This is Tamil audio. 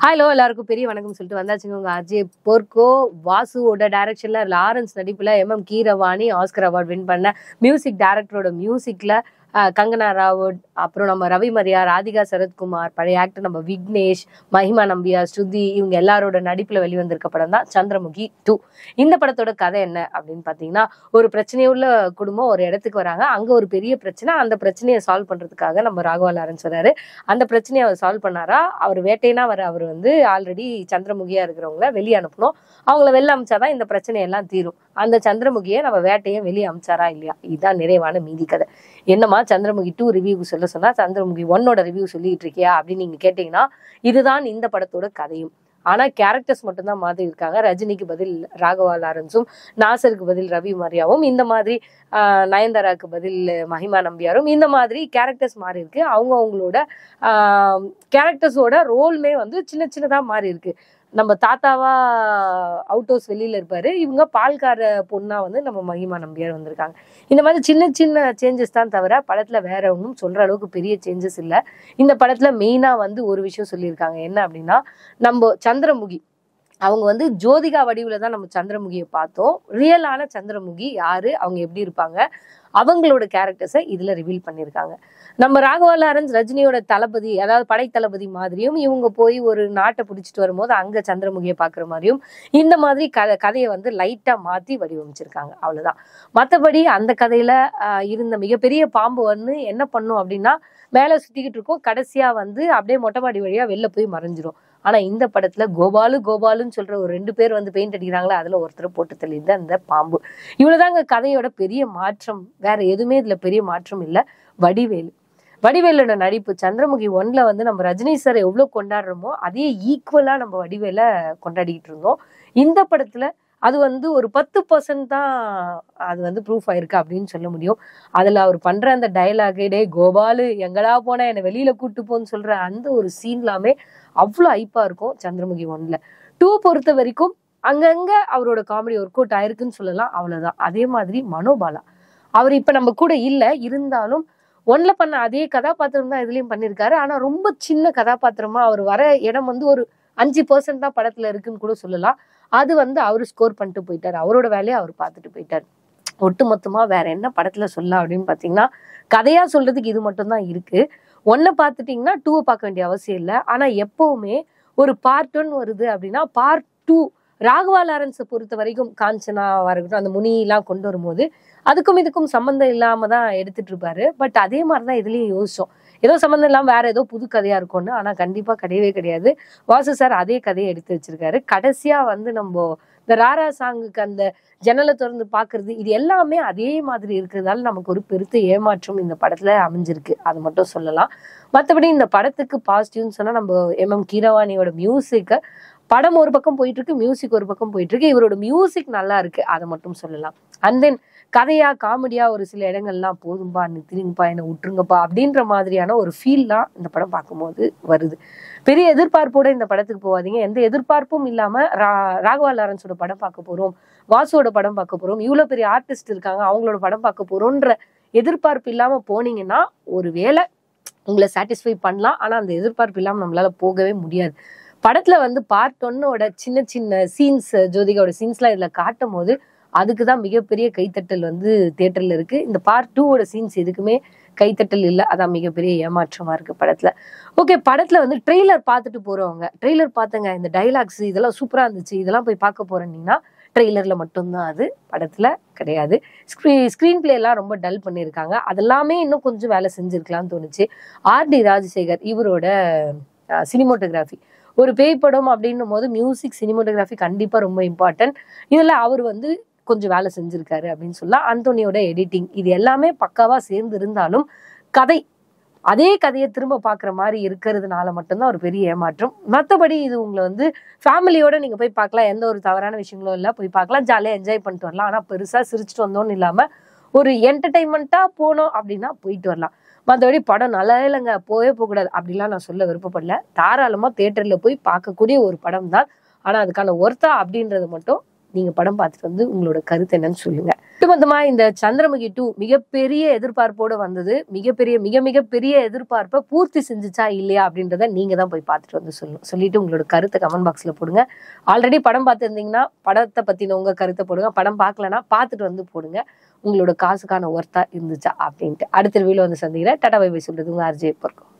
ஹலோ எல்லாருக்கும் பெரிய வணக்கம் சொல்லிட்டு வந்தாச்சுங்க உங்க அஜய் போர்க்கோ வாசுவோட டைரக்ஷன்ல லாரன்ஸ் நடிப்புல M M Keeravani Oscar award win பண்ண மியூசிக் டைரக்டரோட மியூசிக்ல கங்கனா ராவுட் அப்புறம் நம்ம ரவி மரியா ராதிகா சரத்குமார் பழைய ஆக்டர் நம்ம விக்னேஷ் மஹிமா நம்பியா ஸ்ருதி இவங்க எல்லாரோட நடிப்புல வெளிவந்திருக்க படம் தான் சந்திரமுகி டூ இந்த படத்தோட கதை என்ன அப்படின்னு பாத்தீங்கன்னா ஒரு பிரச்சனையுள்ள குடும்பம் ஒரு இடத்துக்கு வராங்க அங்க ஒரு பெரிய பிரச்சனை அந்த பிரச்சனையை சால்வ் பண்றதுக்காக நம்ம ராகவா லாரன்ஸ் வராரு அந்த பிரச்சனையை அவர் சால்வ் பண்ணாரா அவர் வேட்டைனா வர அவர் வந்து ஆல்ரெடி சந்திரமுகியா இருக்கிறவங்கள வெளியே அனுப்பணும் அவங்கள வெளில அமிச்சாதான் இந்த பிரச்சனையெல்லாம் தீரும் அந்த சந்திரமுகியை நம்ம வேட்டையை வெளியே அமிச்சாரா இல்லையா இதுதான் நிறைவான மீதி கதை என்னமா சந்திரமுகி டூ ரிவ்யூ சொல்ல சொன்னா சந்திரமுகி ஒன்னோட ரிவ்யூ சொல்லிட்டு இருக்கியா அப்படின்னு நீங்க கேட்டீங்கன்னா இதுதான் இந்த படத்தோட கதையும் ஆனா கேரக்டர்ஸ் மட்டும்தான் மாத்தி இருக்காங்க ரஜினிக்கு பதில் ராகவா லாரன்ஸும் நாசருக்கு பதில் ரவி மரியாவும் இந்த மாதிரி ஆஹ், நயன்தாராக்கு பதில் மஹிமா நம்பியாரும் இந்த மாதிரி கேரக்டர்ஸ் மாறி இருக்கு அவங்க அவங்களோட கேரக்டர்ஸோட ரோல்மே வந்து சின்ன சின்னதா மாறி இருக்கு நம்ம தாத்தாவா அவுட் ஹவுஸ் வெளியில இருப்பாரு இவங்க பால்கார பொண்ணா வந்து நம்ம மகிமா நம்பியார் வந்திருக்காங்க இந்த மாதிரி சின்ன சின்ன சேஞ்சஸ் தான் தவிர படத்துல வேற ஒன்றும் சொல்ற அளவுக்கு பெரிய சேஞ்சஸ் இல்லை இந்த படத்துல மெயினா வந்து ஒரு விஷயம் சொல்லியிருக்காங்க என்ன அப்படின்னா நம்ம சந்திரமுகி அவங்க வந்து ஜோதிகா வடிவுல தான் நம்ம சந்திரமுகியை பார்த்தோம் ரியலான சந்திரமுகி யாரு அவங்க எப்படி இருப்பாங்க அவங்களோட கேரக்டர்ஸை இதுல ரிவீல் பண்ணியிருக்காங்க நம்ம ராகவா லாரன்ஸ் ரஜினியோட தளபதி அதாவது படை தளபதி மாதிரியும் இவங்க போய் ஒரு நாட்டை பிடிச்சிட்டு வரும்போது அங்க சந்திரமுகியை பார்க்குற மாதிரியும் இந்த மாதிரி கதை கதையை வந்து லைட்டா மாத்தி வடிவமைச்சிருக்காங்க அவ்வளவுதான் மற்றபடி அந்த கதையில ஆஹ், இருந்த மிகப்பெரிய பாம்பு வந்து என்ன பண்ணும் அப்படின்னா மேலே சுத்திக்கிட்டு இருக்கும் கடைசியா வந்து அப்படியே மொட்டை மாடி வழியா வெளில போய் மறைஞ்சிரும் ஆனா இந்த படத்துல கோபாலு கோபாலுன்னு சொல்ற ஒரு ரெண்டு பேர் வந்து பெயிண்ட் அடிக்கிறாங்களா அதுல ஒருத்தர் போட்டு தெளிந்த அந்த பாம்பு இவ்வளவுதாங்க கதையோட பெரிய மாற்றம் வேற எதுவுமே இதுல பெரிய மாற்றம் இல்ல வடிவேலு வடிவேலோட நடிப்பு சந்திரமுகி ஒன்ல வந்து நம்ம ரஜினி சார் எவ்வளவு கொண்டாடுறோமோ அதே ஈக்குவலா நம்ம வடிவேல கொண்டாடிக்கிட்டு இருந்தோம் இந்த படத்துல அது வந்து ஒரு பத்து பர்சன்ட் தான் அது வந்து ப்ரூஃப் ஆயிருக்கு அப்படின்னு சொல்ல முடியும் அதுல அவர் பண்ற அந்த டயலாகே டே கோபாலு எங்கடா போனா என்னை வெளியில கூட்டு போன்னு சொல்ற அந்த ஒரு சீன்லாமே அவ்வளோ ஐப்பா இருக்கும் சந்திரமுகி ஒன்ல டூ பொறுத்த வரைக்கும் அங்கங்க அவரோட காமெடி ஒர்க் அவுட் ஆயிருக்குன்னு சொல்லலாம் அவ்வளவுதான் அதே மாதிரி மனோபாலா அவர் இப்ப நம்ம கூட இல்ல இருந்தாலும் ஒன்ல பண்ண அதே கதாபாத்திரம் தான் இதுலயும் பண்ணியிருக்காரு ஆனா ரொம்ப சின்ன கதாபாத்திரமா அவர் வர இடம் வந்து ஒரு அஞ்சு பர்சன்ட் தான் படத்துல இருக்குன்னு கூட சொல்லலாம் அது வந்து அவரு ஸ்கோர் பண்ணிட்டு போயிட்டாரு அவரோட வேலையை அவர் பார்த்துட்டு போயிட்டாரு ஒட்டு மொத்தமா வேற என்ன படத்துல சொல்லலாம் அப்படின்னு பாத்தீங்கன்னா கதையா சொல்றதுக்கு இது மட்டும் தான் இருக்கு ஒன்னை பார்த்துட்டீங்கன்னா டூவை பார்க்க வேண்டிய அவசியம் இல்லை ஆனா எப்பவுமே ஒரு பார்ட் ஒன் வருது அப்படின்னா பார்ட் டூ ராகவா லாரன்ஸை பொறுத்த வரைக்கும் காஞ்சனா இருக்கட்டும் அந்த முனியெல்லாம் கொண்டு வரும்போது அதுக்கும் இதுக்கும் சம்மந்தம் இல்லாம தான் எடுத்துட்டு இருப்பாரு பட் அதே மாதிரி தான் இதுலயும் யோசிச்சோம் ஏதோ சம்மந்தம் இல்லாம வேற ஏதோ புது கதையா இருக்கும்னு ஆனா கண்டிப்பா கிடையவே கிடையாது வாசு சார் அதே கதையை எடுத்து வச்சிருக்காரு கடைசியா வந்து நம்ம இந்த ராரா சாங்குக்கு அந்த ஜன்னலை திறந்து பாக்குறது இது எல்லாமே அதே மாதிரி இருக்கிறதால நமக்கு ஒரு பெருத்த ஏமாற்றம் இந்த படத்துல அமைஞ்சிருக்கு அது மட்டும் சொல்லலாம் மற்றபடி இந்த படத்துக்கு பாசிட்டிவ்னு சொன்னா நம்ம எம் எம் கீரவாணியோட மியூசிக்கை படம் ஒரு பக்கம் போயிட்டு இருக்கு மியூசிக் ஒரு பக்கம் போயிட்டு இருக்கு இவரோட மியூசிக் நல்லா இருக்கு அதை மட்டும் சொல்லலாம் அண்ட் தென் கதையா காமெடியா ஒரு சில இடங்கள்லாம் போதும்பா நிறுத்திருங்கப்பா என்னை விட்டுருங்கப்பா அப்படின்ற மாதிரியான ஒரு ஃபீல்லாம் இந்த படம் பார்க்கும்போது வருது பெரிய எதிர்பார்ப்போட இந்த படத்துக்கு போகாதீங்க எந்த எதிர்பார்ப்பும் இல்லாம ரா ராகவா லாரன்ஸோட படம் பார்க்க போறோம் வாசுவோட படம் பார்க்க போறோம் இவ்வளவு பெரிய ஆர்டிஸ்ட் இருக்காங்க அவங்களோட படம் பார்க்க போறோம்ன்ற எதிர்பார்ப்பு இல்லாம போனீங்கன்னா ஒருவேளை உங்களை சாட்டிஸ்ஃபை பண்ணலாம் ஆனா அந்த எதிர்பார்ப்பு இல்லாம நம்மளால போகவே முடியாது படத்துல வந்து பார்ட் ஒன்னோட சின்ன சின்ன சீன்ஸ் ஜோதிகாவோட சீன்ஸ்லாம் இதுல காட்டும் போது அதுக்கு தான் மிகப்பெரிய கைத்தட்டல் வந்து தியேட்டர்ல இருக்கு இந்த பார்ட் டூவோட சீன்ஸ் எதுக்குமே கைத்தட்டல் இல்லை அதான் மிகப்பெரிய ஏமாற்றமா இருக்கு படத்துல ஓகே படத்துல வந்து ட்ரெய்லர் பார்த்துட்டு போறவங்க ட்ரெய்லர் பார்த்தங்க இந்த டைலாக்ஸ் இதெல்லாம் சூப்பரா இருந்துச்சு இதெல்லாம் போய் பார்க்க போறேன்னீங்கன்னா ட்ரெய்லர்ல மட்டும்தான் அது படத்துல கிடையாது ஸ்க்ரீ ஸ்க்ரீன் பிளே எல்லாம் ரொம்ப டல் பண்ணியிருக்காங்க அதெல்லாமே இன்னும் கொஞ்சம் வேலை செஞ்சிருக்கலாம்னு தோணுச்சு ஆர் டி ராஜசேகர் இவரோட சினிமோட்டோகிராஃபி ஒரு பேய் படம் அப்படின்னும் போது மியூசிக் சினிமோட்டோகிராஃபி கண்டிப்பா ரொம்ப இம்பார்ட்டன்ட் இதுல அவர் வந்து கொஞ்சம் வேலை செஞ்சிருக்காரு அப்படின்னு சொல்லலாம் அந்தோனியோட எடிட்டிங் இது எல்லாமே பக்காவா சேர்ந்து இருந்தாலும் கதை அதே கதையை திரும்ப பார்க்குற மாதிரி இருக்கிறதுனால மட்டும்தான் ஒரு பெரிய ஏமாற்றம் மற்றபடி இது உங்களை வந்து ஃபேமிலியோட நீங்கள் போய் பார்க்கலாம் எந்த ஒரு தவறான விஷயங்களும் இல்லை போய் பார்க்கலாம் ஜாலியாக என்ஜாய் பண்ணிட்டு வரலாம் ஆனால் பெருசாக சிரிச்சிட்டு வந்தோன்னு இல்லாமல் ஒரு என்டர்டைன்மெண்ட்டாக போனோம் அப்படின்னா போயிட்டு வரலாம் மற்றபடி படம் நல்லா இல்லைங்க போவே போகக்கூடாது அப்படிலாம் நான் சொல்ல விருப்பப்படல தாராளமாக தேட்டரில் போய் பார்க்கக்கூடிய ஒரு படம் தான் ஆனால் அதுக்கான ஒர்த்தா அப்படின்றது மட்டும் நீங்க படம் பார்த்துட்டு வந்து உங்களோட கருத்து என்னன்னு சொல்லுங்க ஒட்டுமொத்தமா இந்த சந்திரமுகி டூ மிகப்பெரிய எதிர்பார்ப்போட வந்தது மிகப்பெரிய மிக மிகப்பெரிய எதிர்பார்ப்பை பூர்த்தி செஞ்சுச்சா இல்லையா அப்படின்றத நீங்க தான் போய் பார்த்துட்டு வந்து சொல்லணும் சொல்லிட்டு உங்களோட கருத்தை கமெண்ட் பாக்ஸ்ல போடுங்க ஆல்ரெடி படம் பார்த்துருந்தீங்கன்னா படத்தை பத்தின உங்க கருத்தை போடுங்க படம் பார்க்கலனா பார்த்துட்டு வந்து போடுங்க உங்களோட காசுக்கான ஒர்த்தா இருந்துச்சா அப்படின்ட்டு அடுத்த வீடியோ வந்து சந்திக்கிறேன் டாடா பை பை சொல்றது உங்க ஆர்ஜே இருக்கும்